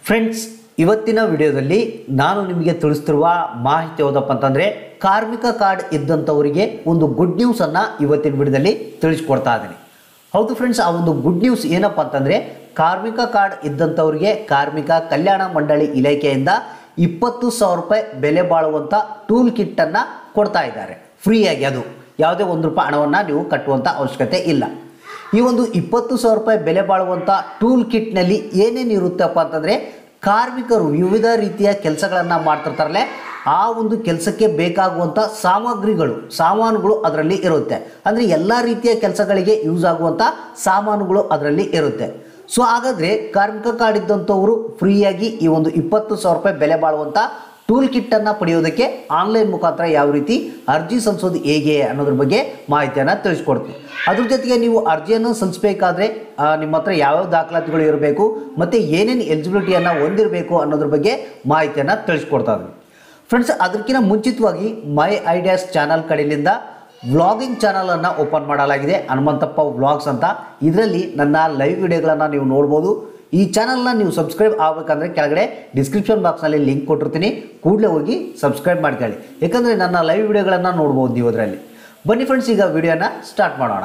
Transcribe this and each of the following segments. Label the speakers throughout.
Speaker 1: friends ಇವತ್ತಿನ ವಿಡಿಯೋದಲ್ಲಿ ನಾನು ನಿಮಗೆ ತಿಳಿಸ್ತಿರುವ ಮಾಹಿತಿ ಯಾವುದಪ್ಪ ಅಂತಂದರೆ ಕಾರ್ಮಿಕ ಕಾರ್ಡ್ ಇದ್ದಂಥವರಿಗೆ ಒಂದು ಗುಡ್ ನ್ಯೂಸನ್ನು ಇವತ್ತಿನ ವಿಡಿಯೋದಲ್ಲಿ ತಿಳಿಸ್ಕೊಡ್ತಾ ಇದ್ದೀನಿ ಹೌದು ಫ್ರೆಂಡ್ಸ್ ಆ ಒಂದು ಗುಡ್ ನ್ಯೂಸ್ ಏನಪ್ಪ ಅಂತಂದರೆ ಕಾರ್ಮಿಕ ಕಾರ್ಡ್ ಇದ್ದಂಥವರಿಗೆ ಕಾರ್ಮಿಕ ಕಲ್ಯಾಣ ಮಂಡಳಿ ಇಲಾಖೆಯಿಂದ ಇಪ್ಪತ್ತು ಸಾವಿರ ರೂಪಾಯಿ ಬೆಲೆ ಬಾಳುವಂಥ ಟೂಲ್ ಕಿಟ್ಟನ್ನು ಕೊಡ್ತಾ ಇದ್ದಾರೆ ಫ್ರೀಯಾಗಿ ಅದು ಯಾವುದೇ ಒಂದು ರೂಪಾಯಿ ಹಣವನ್ನು ನೀವು ಕಟ್ಟುವಂಥ ಅವಶ್ಯಕತೆ ಇಲ್ಲ ಈ ಒಂದು ಇಪ್ಪತ್ತು ಸಾವಿರ ರೂಪಾಯಿ ಬೆಲೆ ಬಾಳುವಂಥ ಟೂಲ್ ಕಿಟ್ನಲ್ಲಿ ಏನೇನು ಇರುತ್ತಪ್ಪ ಅಂತಂದರೆ ಕಾರ್ಮಿಕರು ವಿವಿಧ ರೀತಿಯ ಕೆಲಸಗಳನ್ನು ಮಾಡ್ತಿರ್ತಾರಲ್ಲ ಆ ಒಂದು ಕೆಲಸಕ್ಕೆ ಬೇಕಾಗುವಂಥ ಸಾಮಗ್ರಿಗಳು ಸಾಮಾನುಗಳು ಅದರಲ್ಲಿ ಇರುತ್ತೆ ಅಂದರೆ ಎಲ್ಲ ರೀತಿಯ ಕೆಲಸಗಳಿಗೆ ಯೂಸ್ ಆಗುವಂಥ ಸಾಮಾನುಗಳು ಅದರಲ್ಲಿ ಇರುತ್ತೆ ಸೊ ಹಾಗಾದರೆ ಕಾರ್ಮಿಕ ಕಾರ್ಡ್ ಇದ್ದಂಥವರು ಫ್ರೀಯಾಗಿ ಈ ಒಂದು ಇಪ್ಪತ್ತು ಸಾವಿರ ರೂಪಾಯಿ ಬೆಲೆ ಬಾಳುವಂಥ ಟೂಲ್ ಕಿಟ್ಟನ್ನು ಪಡೆಯೋದಕ್ಕೆ ಆನ್ಲೈನ್ ಮುಖಾಂತರ ಯಾವ ರೀತಿ ಅರ್ಜಿ ಸಲ್ಲಿಸೋದು ಹೇಗೆ ಅನ್ನೋದ್ರ ಬಗ್ಗೆ ಮಾಹಿತಿಯನ್ನು ತಿಳಿಸ್ಕೊಡ್ತೀನಿ ಅದ್ರ ಜೊತೆಗೆ ನೀವು ಅರ್ಜಿಯನ್ನು ಸಲ್ಲಿಸಬೇಕಾದ್ರೆ ನಿಮ್ಮ ಹತ್ರ ಯಾವ್ಯಾವ ದಾಖಲಾತಿಗಳು ಇರಬೇಕು ಮತ್ತು ಏನೇನು ಎಲಿಜಿಬಿಲಿಟಿಯನ್ನು ಹೊಂದಿರಬೇಕು ಅನ್ನೋದ್ರ ಬಗ್ಗೆ ಮಾಹಿತಿಯನ್ನು ತಿಳಿಸ್ಕೊಡ್ತಾ ಇದ್ದೀನಿ ಫ್ರೆಂಡ್ಸ್ ಅದಕ್ಕಿಂತ ಮುಂಚಿತವಾಗಿ ಮೈ ಐಡಿಯಾಸ್ ಚಾನಲ್ ಕಡೆಯಿಂದ ವ್ಲಾಗಿಂಗ್ ಚಾನಲನ್ನು ಓಪನ್ ಮಾಡಲಾಗಿದೆ ಹನುಮಂತಪ್ಪ ವ್ಲಾಗ್ಸ್ ಅಂತ ಇದರಲ್ಲಿ ನನ್ನ ಲೈವ್ ವಿಡಿಯೋಗಳನ್ನು ನೀವು ನೋಡ್ಬೋದು ಈ ಚಾನಲ್ನ ನೀವು ಸಬ್ಸ್ಕ್ರೈಬ್ ಆಗಬೇಕಂದ್ರೆ ಕೆಳಗಡೆ ಡಿಸ್ಕ್ರಿಪ್ಷನ್ ಬಾಕ್ಸ್ನಲ್ಲಿ ಲಿಂಕ್ ಕೊಟ್ಟಿರ್ತೀನಿ ಕೂಡಲೇ ಹೋಗಿ ಸಬ್ಸ್ಕ್ರೈಬ್ ಮಾಡ್ಕೊಳ್ಳಿ ಯಾಕಂದರೆ ನನ್ನ ಲೈವ್ ವಿಡಿಯೋಗಳನ್ನು ನೋಡ್ಬೋದು ನೀವು ಅದರಲ್ಲಿ ಬನ್ನಿ ಫ್ರೆಂಡ್ಸ್ ಈಗ ವಿಡಿಯೋನ ಸ್ಟಾರ್ಟ್ ಮಾಡೋಣ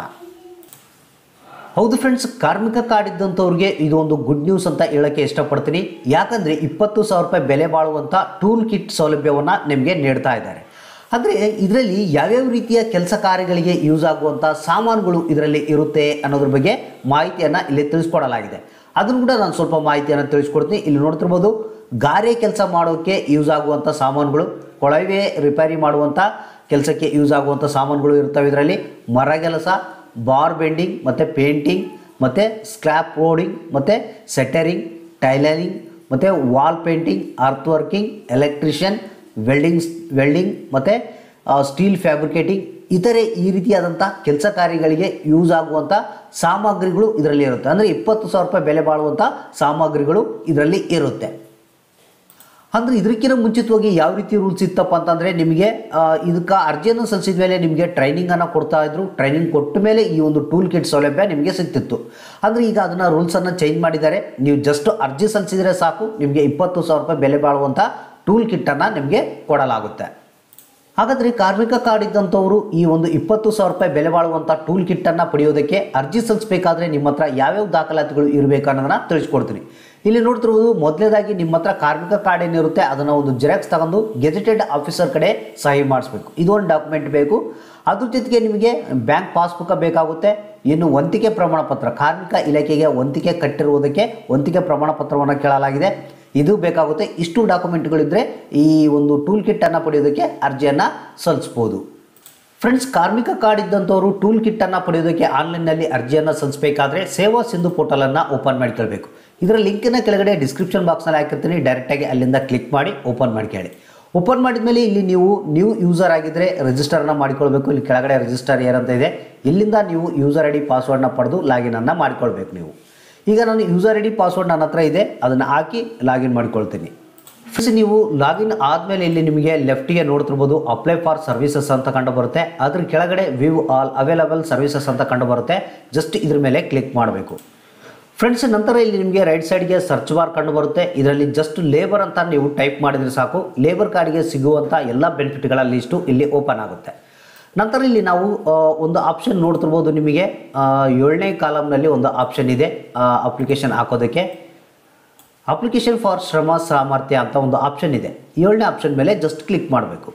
Speaker 1: ಹೌದು ಫ್ರೆಂಡ್ಸ್ ಕಾರ್ಮಿಕ ಕಾರ್ಡ್ ಇದ್ದಂಥವ್ರಿಗೆ ಇದು ಒಂದು ಗುಡ್ ನ್ಯೂಸ್ ಅಂತ ಹೇಳೋಕ್ಕೆ ಇಷ್ಟಪಡ್ತೀನಿ ಯಾಕಂದರೆ ಇಪ್ಪತ್ತು ಸಾವಿರ ರೂಪಾಯಿ ಬೆಲೆ ಬಾಳುವಂಥ ಟೂಲ್ ಕಿಟ್ ಸೌಲಭ್ಯವನ್ನು ನಿಮಗೆ ನೀಡ್ತಾ ಇದ್ದಾರೆ ಅಂದರೆ ಇದರಲ್ಲಿ ಯಾವ್ಯಾವ ರೀತಿಯ ಕೆಲಸ ಕಾರ್ಯಗಳಿಗೆ ಯೂಸ್ ಆಗುವಂಥ ಸಾಮಾನುಗಳು ಇದರಲ್ಲಿ ಇರುತ್ತೆ ಅನ್ನೋದ್ರ ಬಗ್ಗೆ ಮಾಹಿತಿಯನ್ನು ಇಲ್ಲಿ ತಿಳಿಸ್ಕೊಡಲಾಗಿದೆ ಅದನ್ನು ಕೂಡ ನಾನು ಸ್ವಲ್ಪ ಮಾಹಿತಿಯನ್ನು ತಿಳಿಸ್ಕೊಡ್ತೀನಿ ಇಲ್ಲಿ ನೋಡ್ತಿರ್ಬೋದು ಗಾರೆ ಕೆಲಸ ಮಾಡೋಕ್ಕೆ ಯೂಸ್ ಆಗುವಂಥ ಸಾಮಾನುಗಳು ಕೊಳವೆ ರಿಪೇರಿ ಮಾಡುವಂಥ ಕೆಲಸಕ್ಕೆ ಯೂಸ್ ಆಗುವಂಥ ಸಾಮಾನುಗಳು ಇರ್ತವೆ ಇದರಲ್ಲಿ ಮರಗೆಲಸ ಬಾರ್ ಬೆಂಡಿಂಗ್ ಮತ್ತು ಪೇಂಟಿಂಗ್ ಮತ್ತು ಸ್ಕ್ರ್ಯಾಪ್ ರೋಡಿಂಗ್ ಮತ್ತು ಸೆಟರಿಂಗ್ ಟೈಲರಿಂಗ್ ಮತ್ತು wall painting earth working electrician welding welding ಮತ್ತು ಸ್ಟೀಲ್ ಫ್ಯಾಬ್ರಿಕೇಟಿಂಗ್ ಇತರೆ ಈ ರೀತಿಯಾದಂಥ ಕೆಲಸ ಕಾರ್ಯಗಳಿಗೆ ಯೂಸ್ ಆಗುವಂಥ ಸಾಮಗ್ರಿಗಳು ಇದರಲ್ಲಿ ಇರುತ್ತೆ ಅಂದರೆ ಇಪ್ಪತ್ತು ಸಾವಿರ ರೂಪಾಯಿ ಬೆಲೆ ಬಾಳುವಂಥ ಸಾಮಗ್ರಿಗಳು ಇದರಲ್ಲಿ ಇರುತ್ತೆ ಅಂದರೆ ಇದಕ್ಕಿಂತ ಮುಂಚಿತವಾಗಿ ಯಾವ ರೀತಿ ರೂಲ್ಸ್ ಇತ್ತಪ್ಪ ಅಂತಂದರೆ ನಿಮಗೆ ಇದಕ್ಕೆ ಅರ್ಜಿಯನ್ನು ಸಲ್ಲಿಸಿದ ಮೇಲೆ ನಿಮಗೆ ಟ್ರೈನಿಂಗನ್ನು ಕೊಡ್ತಾ ಇದ್ರು ಟ್ರೈನಿಂಗ್ ಕೊಟ್ಟ ಮೇಲೆ ಈ ಒಂದು ಟೂಲ್ ಕಿಟ್ ಸೌಲಭ್ಯ ನಿಮಗೆ ಸಿಗ್ತಿತ್ತು ಅಂದರೆ ಈಗ ಅದನ್ನು ರೂಲ್ಸನ್ನು ಚೇಂಜ್ ಮಾಡಿದ್ದಾರೆ ನೀವು ಜಸ್ಟ್ ಅರ್ಜಿ ಸಲ್ಲಿಸಿದರೆ ಸಾಕು ನಿಮಗೆ ಇಪ್ಪತ್ತು ಸಾವಿರ ರೂಪಾಯಿ ಬೆಲೆ ಬಾಳುವಂಥ ಟೂಲ್ ಕಿಟ್ಟನ್ನು ನಿಮಗೆ ಕೊಡಲಾಗುತ್ತೆ ಹಾಗಾದರೆ ಕಾರ್ಮಿಕ ಕಾರ್ಡ್ ಇದ್ದಂಥವರು ಈ ಒಂದು ಇಪ್ಪತ್ತು ಸಾವಿರ ರೂಪಾಯಿ ಬೆಲೆ ಬಾಳುವಂಥ ಟೂಲ್ ಕಿಟ್ಟನ್ನು ಪಡೆಯೋದಕ್ಕೆ ಅರ್ಜಿ ಸಲ್ಲಿಸಬೇಕಾದ್ರೆ ನಿಮ್ಮ ಹತ್ರ ಯಾವ್ಯಾವ ದಾಖಲಾತಿಗಳು ಇರಬೇಕು ಅನ್ನೋದನ್ನ ತಿಳಿಸ್ಕೊಡ್ತೀನಿ ಇಲ್ಲಿ ನೋಡ್ತಿರುವುದು ಮೊದಲನೇದಾಗಿ ನಿಮ್ಮ ಹತ್ರ ಕಾರ್ಮಿಕ ಕಾರ್ಡ್ ಏನಿರುತ್ತೆ ಅದನ್ನು ಒಂದು ಜೆರಾಕ್ಸ್ ತಗೊಂಡು ಗೆಜೆಟೆಡ್ ಆಫೀಸರ್ ಕಡೆ ಸಹಿ ಮಾಡಿಸ್ಬೇಕು ಇದು ಒಂದು ಡಾಕ್ಯುಮೆಂಟ್ ಬೇಕು ಅದ್ರ ಜೊತೆಗೆ ನಿಮಗೆ ಬ್ಯಾಂಕ್ ಪಾಸ್ಬುಕ್ ಬೇಕಾಗುತ್ತೆ ಇನ್ನು ವಂತಿಕೆ ಪ್ರಮಾಣ ಪತ್ರ ಕಾರ್ಮಿಕ ಇಲಾಖೆಗೆ ವಂತಿಕೆ ಕಟ್ಟಿರುವುದಕ್ಕೆ ವಂತಿಕೆ ಪ್ರಮಾಣ ಪತ್ರವನ್ನು ಕೇಳಲಾಗಿದೆ ಇದು ಬೇಕಾಗುತ್ತೆ ಇಷ್ಟು ಡಾಕ್ಯುಮೆಂಟ್ಗಳಿದ್ದರೆ ಈ ಒಂದು ಟೂಲ್ ಕಿಟ್ಟನ್ನು ಪಡೆಯೋದಕ್ಕೆ ಅರ್ಜಿಯನ್ನು ಸಲ್ಲಿಸ್ಬೋದು ಫ್ರೆಂಡ್ಸ್ ಕಾರ್ಮಿಕ ಕಾರ್ಡ್ ಇದ್ದಂಥವರು ಟೂಲ್ ಕಿಟ್ಟನ್ನು ಪಡೆಯೋದಕ್ಕೆ ಆನ್ಲೈನ್ನಲ್ಲಿ ಅರ್ಜಿಯನ್ನು ಸಲ್ಲಿಸಬೇಕಾದ್ರೆ ಸೇವಾ ಸಿಂಧು ಪೋರ್ಟಲನ್ನು ಓಪನ್ ಮಾಡ್ಕೊಳ್ಬೇಕು ಇದರ ಲಿಂಕಿನ ಕೆಳಗಡೆ ಡಿಸ್ಕ್ರಿಪ್ಷನ್ ಬಾಕ್ಸ್ನಲ್ಲಿ ಹಾಕಿರ್ತೀನಿ ಡೈರೆಕ್ಟಾಗಿ ಅಲ್ಲಿಂದ ಕ್ಲಿಕ್ ಮಾಡಿ ಓಪನ್ ಮಾಡ್ಕೊಳ್ಳಿ ಓಪನ್ ಮಾಡಿದ ಮೇಲೆ ಇಲ್ಲಿ ನೀವು ನ್ಯೂ ಯೂಸರ್ ಆಗಿದ್ದರೆ ರಿಜಿಸ್ಟರ್ನ ಮಾಡಿಕೊಳ್ಬೇಕು ಇಲ್ಲಿ ಕೆಳಗಡೆ ರಿಜಿಸ್ಟರ್ ಏನಂತ ಇದೆ ಇಲ್ಲಿಂದ ನೀವು ಯೂಸರ್ ಐ ಡಿ ಪಾಸ್ವರ್ಡ್ನ ಪಡೆದು ಲಾಗಿನನ್ನು ಮಾಡಿಕೊಳ್ಬೇಕು ನೀವು ಈಗ ನಾನು ಯೂಸರ್ ಐ ಡಿ ಪಾಸ್ವರ್ಡ್ ನನ್ನ ಹತ್ರ ಇದೆ ಅದನ್ನು ಹಾಕಿ ಲಾಗಿನ್ ಮಾಡ್ಕೊಳ್ತೀನಿ ಫಸ್ಟ್ ನೀವು ಲಾಗಿನ್ ಆದಮೇಲೆ ಇಲ್ಲಿ ನಿಮಗೆ ಲೆಫ್ಟಿಗೆ ನೋಡ್ತಿರ್ಬೋದು ಅಪ್ಲೈ ಫಾರ್ ಸರ್ವಿಸಸ್ ಅಂತ ಕಂಡು ಬರುತ್ತೆ ಅದ್ರ ಕೆಳಗಡೆ ವ್ಯೂ ಆಲ್ ಅವೈಲಬಲ್ ಸರ್ವಿಸಸ್ ಅಂತ ಕಂಡು ಬರುತ್ತೆ ಜಸ್ಟ್ ಇದ್ರ ಮೇಲೆ ಕ್ಲಿಕ್ ಮಾಡಬೇಕು ಫ್ರೆಂಡ್ಸ್ ನಂತರ ಇಲ್ಲಿ ನಿಮಗೆ ರೈಟ್ ಸೈಡ್ಗೆ ಸರ್ಚ್ ಬಾರ್ ಕಂಡು ಬರುತ್ತೆ ಇದರಲ್ಲಿ ಜಸ್ಟ್ ಲೇಬರ್ ಅಂತ ನೀವು ಟೈಪ್ ಮಾಡಿದರೆ ಸಾಕು ಲೇಬರ್ ಕಾರ್ಡ್ಗೆ ಸಿಗುವಂಥ ಎಲ್ಲ ಬೆನಿಫಿಟ್ಗಳ ಲಿಸ್ಟು ಇಲ್ಲಿ ಓಪನ್ ಆಗುತ್ತೆ ನಂತರ ಇಲ್ಲಿ ನಾವು ಆ, ಒಂದು ಆಪ್ಷನ್ ನೋಡ್ತಿರ್ಬೋದು ನಿಮಗೆ ಆ, ಏಳನೇ ಕಾಲಮ್ನಲ್ಲಿ ಒಂದು ಆಪ್ಷನ್ ಇದೆ ಅಪ್ಲಿಕೇಶನ್ ಹಾಕೋದಕ್ಕೆ ಅಪ್ಲಿಕೇಶನ್ ಫಾರ್ ಶ್ರಮ ಸಾಮರ್ಥ್ಯ ಅಂತ ಒಂದು ಆಪ್ಷನ್ ಇದೆ ಏಳನೇ ಆಪ್ಷನ್ ಮೇಲೆ ಜಸ್ಟ್ ಕ್ಲಿಕ್ ಮಾಡಬೇಕು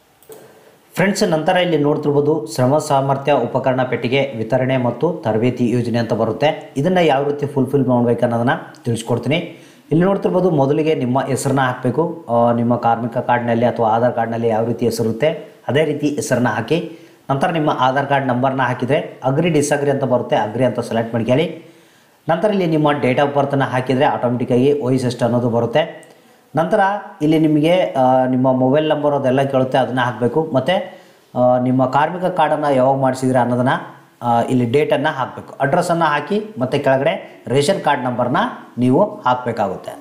Speaker 1: ಫ್ರೆಂಡ್ಸ್ ನಂತರ ಇಲ್ಲಿ ನೋಡ್ತಿರ್ಬೋದು ಶ್ರಮ ಸಾಮರ್ಥ್ಯ ಉಪಕರಣ ಪೆಟ್ಟಿಗೆ ವಿತರಣೆ ಮತ್ತು ತರಬೇತಿ ಯೋಜನೆ ಅಂತ ಬರುತ್ತೆ ಇದನ್ನು ಯಾವ ರೀತಿ ಫುಲ್ಫಿಲ್ ಮಾಡಬೇಕು ಅನ್ನೋದನ್ನು ತಿಳಿಸ್ಕೊಡ್ತೀನಿ ಇಲ್ಲಿ ನೋಡ್ತಿರ್ಬೋದು ಮೊದಲಿಗೆ ನಿಮ್ಮ ಹೆಸರನ್ನ ಹಾಕಬೇಕು ನಿಮ್ಮ ಕಾರ್ಮಿಕ ಕಾರ್ಡ್ನಲ್ಲಿ ಅಥವಾ ಆಧಾರ್ ಕಾರ್ಡ್ನಲ್ಲಿ ಯಾವ ರೀತಿ ಹೆಸರಿರುತ್ತೆ ಅದೇ ರೀತಿ ಹೆಸರನ್ನ ಹಾಕಿ ನಂತರ ನಿಮ್ಮ ಆಧಾರ್ ಕಾರ್ಡ್ ನಂಬರ್ನ ಹಾಕಿದರೆ ಅಗ್ರಿ ಡಿಸ್ಅಗ್ರಿ ಅಂತ ಬರುತ್ತೆ ಅಗ್ರಿ ಅಂತ ಸೆಲೆಕ್ಟ್ ಮಾಡ್ಕೊಳ್ಳಿ ನಂತರ ಇಲ್ಲಿ ನಿಮ್ಮ ಡೇಟ್ ಆಫ್ ಬರ್ತನ್ನು ಹಾಕಿದರೆ ಆಟೋಮೆಟಿಕ್ಕಾಗಿ ವಯಸ್ಸು ಎಷ್ಟು ಅನ್ನೋದು ಬರುತ್ತೆ ನಂತರ ಇಲ್ಲಿ ನಿಮಗೆ ಆ, ನಿಮ್ಮ ಮೊಬೈಲ್ ನಂಬರ್ ಅದೆಲ್ಲ ಕೇಳುತ್ತೆ ಅದನ್ನು ಹಾಕಬೇಕು ಮತ್ತು ನಿಮ್ಮ ಕಾರ್ಮಿಕ ಕಾರ್ಡನ್ನು ಯಾವಾಗ ಮಾಡಿಸಿದ್ರೆ ಅನ್ನೋದನ್ನು ಆ, ಇಲ್ಲಿ ಡೇಟನ್ನು ಹಾಕಬೇಕು ಅಡ್ರೆಸ್ಸನ್ನು ಹಾಕಿ ಮತ್ತು ಕೆಳಗಡೆ ರೇಷನ್ ಕಾರ್ಡ್ ನಂಬರ್ನ ನೀವು ಹಾಕಬೇಕಾಗುತ್ತೆ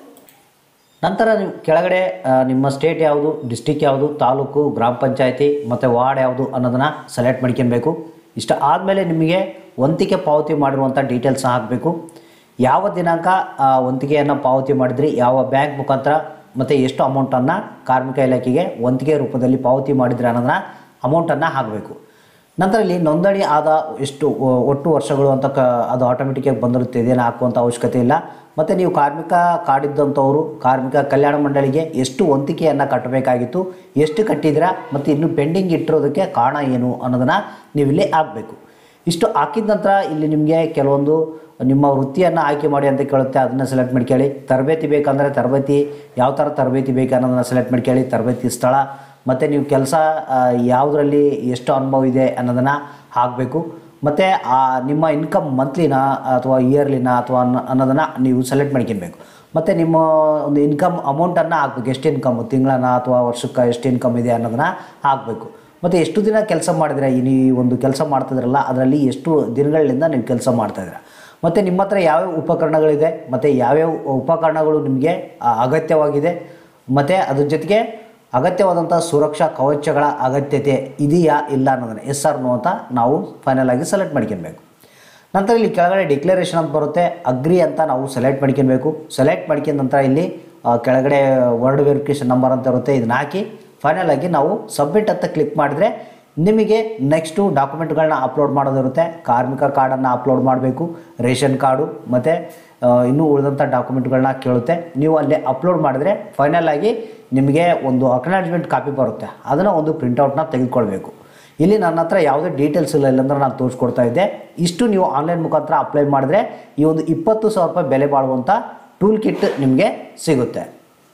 Speaker 1: ನಂತರ ನೀವು ಕೆಳಗಡೆ ಆ, ನಿಮ್ಮ ಸ್ಟೇಟ್ ಯಾವುದು ಡಿಸ್ಟಿಕ್ ಯಾವುದು ತಾಲೂಕು ಗ್ರಾಮ ಪಂಚಾಯತಿ ಮತ್ತು ವಾರ್ಡ್ ಯಾವುದು ಅನ್ನೋದನ್ನು ಸೆಲೆಕ್ಟ್ ಮಾಡ್ಕೊಬೇಕು ಇಷ್ಟ ಆದಮೇಲೆ ನಿಮಗೆ ವಂತಿಕೆ ಪಾವತಿ ಮಾಡಿರುವಂಥ ಡೀಟೇಲ್ಸ್ ಹಾಕಬೇಕು ಯಾವ ದಿನಾಂಕ ಆ, ವಂತಿಗೆಯನ್ನು ಪಾವತಿ ಮಾಡಿದ್ರಿ ಯಾವ ಬ್ಯಾಂಕ್ ಮುಖಾಂತರ ಮತ್ತು ಎಷ್ಟು ಅಮೌಂಟನ್ನು ಕಾರ್ಮಿಕ ಇಲಾಖೆಗೆ ವಂತಿಗೆ ರೂಪದಲ್ಲಿ ಪಾವತಿ ಮಾಡಿದ್ರಿ ಅನ್ನೋದನ್ನ ಅಮೌಂಟನ್ನು ಹಾಕಬೇಕು ನಂತರ ಇಲ್ಲಿ ನೋಂದಣಿ ಆದ ಎಷ್ಟು ಒ- ಒಟ್ಟು ವರ್ಷಗಳು ಅಂತ ಕ ಅದು ಆಟೋಮೆಟಿಕ್ಕಾಗಿ ಬಂದಿರುತ್ತೆ ಇದೇನು ಹಾಕುವಂಥ ಅವಶ್ಯಕತೆ ಇಲ್ಲ ಮತ್ತು ನೀವು ಕಾರ್ಮಿಕ ಕಾರ್ಡ್ ಇದ್ದಂಥವರು ಕಾರ್ಮಿಕ ಕಲ್ಯಾಣ ಮಂಡಳಿಗೆ ಎಷ್ಟು ವಂತಿಕೆಯನ್ನು ಕಟ್ಟಬೇಕಾಗಿತ್ತು ಎಷ್ಟು ಕಟ್ಟಿದ್ದೀರಾ ಮತ್ತು ಇನ್ನು ಪೆಂಡಿಂಗ್ ಇಟ್ಟಿರೋದಕ್ಕೆ ಕಾರಣ ಏನು ಅನ್ನೋದನ್ನು ನೀವು ಇಲ್ಲಿ ಹಾಕಬೇಕು ಇಷ್ಟು ಹಾಕಿದ ನಂತರ ಇಲ್ಲಿ ನಿಮಗೆ ಕೆಲವೊಂದು ನಿಮ್ಮ ವೃತ್ತಿಯನ್ನು ಆಯ್ಕೆ ಮಾಡಿ ಅಂತ ಕೇಳುತ್ತೆ ಅದನ್ನು ಸೆಲೆಕ್ಟ್ ಮಾಡ್ಕೊಳ್ಳಿ ತರಬೇತಿ ಬೇಕಂದರೆ ತರಬೇತಿ ಯಾವ ಥರ ತರಬೇತಿ ಬೇಕು ಅನ್ನೋದನ್ನು ಸೆಲೆಕ್ಟ್ ಮಾಡ್ಕೊಳ್ಳಿ ತರಬೇತಿ ಸ್ಥಳ ಮತ್ತು ನೀವು ಕೆಲಸ ಯಾವುದರಲ್ಲಿ ಎಷ್ಟು ಅನುಭವ ಇದೆ ಅನ್ನೋದನ್ನು ಹಾಕಬೇಕು ಮತ್ತು ಆ ನಿಮ್ಮ ಇನ್ಕಮ್ ಮಂತ್ಲಿನ ಅಥವಾ ಇಯರ್ಲಿನ ಅಥವಾ ಅನ್ನೋ ಅನ್ನೋದನ್ನು ನೀವು ಸೆಲೆಕ್ಟ್ ಮಾಡ್ಕೊಬೇಕು ಮತ್ತು ನಿಮ್ಮ ಒಂದು ಇನ್ಕಮ್ ಅಮೌಂಟನ್ನು ಹಾಕ್ಬೇಕು ಎಷ್ಟು ಇನ್ಕಮ್ ತಿಂಗಳನ್ನ ಅಥವಾ ವರ್ಷಕ್ಕೆ ಎಷ್ಟು ಇನ್ಕಮ್ ಇದೆ ಅನ್ನೋದನ್ನು ಹಾಕಬೇಕು ಮತ್ತು ಎಷ್ಟು ದಿನ ಕೆಲಸ ಮಾಡಿದ್ರೆ ಈ ನೀವು ಒಂದು ಕೆಲಸ ಮಾಡ್ತಿದ್ರಲ್ಲ ಅದರಲ್ಲಿ ಎಷ್ಟು ದಿನಗಳಿಂದ ನೀವು ಕೆಲಸ ಮಾಡ್ತಾಯಿದ್ದೀರ ಮತ್ತು ನಿಮ್ಮ ಹತ್ರ ಯಾವ್ಯಾವ ಉಪಕರಣಗಳಿದೆ ಮತ್ತು ಯಾವ್ಯಾವ ಉಪಕರಣಗಳು ನಿಮಗೆ ಆ, ಅಗತ್ಯವಾಗಿದೆ ಮತ್ತು ಅದ್ರ ಜೊತೆಗೆ ಅಗತ್ಯವಾದಂಥ ಸುರಕ್ಷಾ ಕವಚಗಳ ಅಗತ್ಯತೆ ಇದೆಯಾ ಇಲ್ಲ ಅನ್ನೋದನ್ನು ಎಸ್ ಆರ್ ನೋ ಅಂತ ನಾವು ಫೈನಲ್ ಆಗಿ ಸೆಲೆಕ್ಟ್ ಮಾಡ್ಕೊಬೇಕು ನಂತರ ಇಲ್ಲಿ ಕೆಳಗಡೆ ಡಿಕ್ಲರೇಷನ್ ಅಂತ ಬರುತ್ತೆ ಅಗ್ರಿ ಅಂತ ನಾವು ಸೆಲೆಕ್ಟ್ ಮಾಡ್ಕೊಬೇಕು ಸೆಲೆಕ್ಟ್ ಮಾಡ್ಕೊಂಡ ನಂತರ ಇಲ್ಲಿ ಆ, ಕೆಳಗಡೆ ವರ್ಡ್ ವೆರಿಫಿಕೇಷನ್ ನಂಬರ್ ಅಂತ ಇರುತ್ತೆ ಇದನ್ನ ಹಾಕಿ ಫೈನಲ್ ಆಗಿ ನಾವು ಸಬ್ಮಿಟ್ ಅಂತ ಕ್ಲಿಕ್ ಮಾಡಿದ್ರೆ ನಿಮಗೆ ನೆಕ್ಸ್ಟು ಡಾಕ್ಯುಮೆಂಟ್ಗಳನ್ನ ಅಪ್ಲೋಡ್ ಮಾಡೋದಿರುತ್ತೆ ಕಾರ್ಮಿಕ ಕಾರ್ಡನ್ನು ಅಪ್ಲೋಡ್ ಮಾಡಬೇಕು ರೇಷನ್ ಕಾರ್ಡು ಮತ್ತು ಇನ್ನೂ ಉಳಿದಂಥ ಡಾಕ್ಯುಮೆಂಟ್ಗಳನ್ನ ಕೇಳುತ್ತೆ ನೀವು ಅಲ್ಲೇ ಅಪ್ಲೋಡ್ ಮಾಡಿದ್ರೆ ಫೈನಲ್ ಆಗಿ ನಿಮಗೆ ಒಂದು ಅಕ್ನಾಲಜ್ಮೆಂಟ್ ಕಾಪಿ ಬರುತ್ತೆ ಅದನ್ನು ಒಂದು ಪ್ರಿಂಟೌಟ್ನ ತೆಗೆದುಕೊಳ್ಬೇಕು ಇಲ್ಲಿ ನನ್ನ ಹತ್ರ ಯಾವುದೇ ಡೀಟೇಲ್ಸ್ ಇಲ್ಲ ಇಲ್ಲಾಂದ್ರೆ ನಾನು ತೋರಿಸ್ಕೊಡ್ತಾ ಇದ್ದೆ ಇಷ್ಟು ನೀವು ಆನ್ಲೈನ್ ಮುಖಾಂತರ ಅಪ್ಲೈ ಮಾಡಿದ್ರೆ ಈ ಒಂದು ಇಪ್ಪತ್ತು ಸಾವಿರ ರೂಪಾಯಿ ಬೆಲೆ ಬಾಳುವಂಥ ಟೂಲ್ ಕಿಟ್ ನಿಮಗೆ ಸಿಗುತ್ತೆ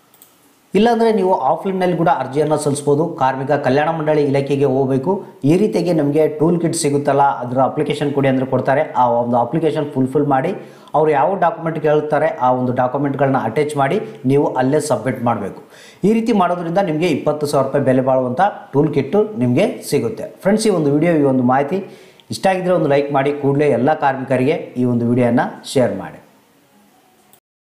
Speaker 1: ಇಲ್ಲಾಂದರೆ ನೀವು ಆಫ್ಲೈನಲ್ಲಿ ಕೂಡ ಅರ್ಜಿಯನ್ನು ಸಲ್ಲಿಸ್ಬೋದು ಕಾರ್ಮಿಕ ಕಲ್ಯಾಣ ಮಂಡಳಿ ಇಲಾಖೆಗೆ ಹೋಗಬೇಕು ಈ ರೀತಿಯಾಗಿ ನಮಗೆ ಟೂಲ್ ಕಿಟ್ ಸಿಗುತ್ತಲ್ಲ ಅದರ ಅಪ್ಲಿಕೇಶನ್ ಕೊಡಿ ಅಂದರೆ ಕೊಡ್ತಾರೆ ಆ ಒಂದು ಅಪ್ಲಿಕೇಶನ್ ಫುಲ್ಫಿಲ್ ಮಾಡಿ ಅವ್ರು ಯಾವ ಡಾಕ್ಯುಮೆಂಟ್ ಕೇಳ್ತಾರೆ ಆ ಒಂದು ಡಾಕ್ಯುಮೆಂಟ್ಗಳನ್ನ ಅಟ್ಯಾಚ್ ಮಾಡಿ ನೀವು ಅಲ್ಲೇ ಸಬ್ಮಿಟ್ ಮಾಡಬೇಕು ಈ ರೀತಿ ಮಾಡೋದ್ರಿಂದ ನಿಮಗೆ ಇಪ್ಪತ್ತು ಸಾವಿರ ರೂಪಾಯಿ ಬೆಲೆ ಬಾಳುವಂಥ ಟೂಲ್ ಕಿಟ್ಟು ನಿಮಗೆ ಸಿಗುತ್ತೆ ಫ್ರೆಂಡ್ಸ್ ಈ ಒಂದು ವಿಡಿಯೋ ಈ ಒಂದು ಮಾಹಿತಿ ಇಷ್ಟ ಆಗಿದ್ರೆ ಒಂದು ಲೈಕ್ ಮಾಡಿ ಕೂಡಲೇ ಎಲ್ಲ ಕಾರ್ಮಿಕರಿಗೆ ಈ ಒಂದು ವಿಡಿಯೋನ ಶೇರ್ ಮಾಡಿ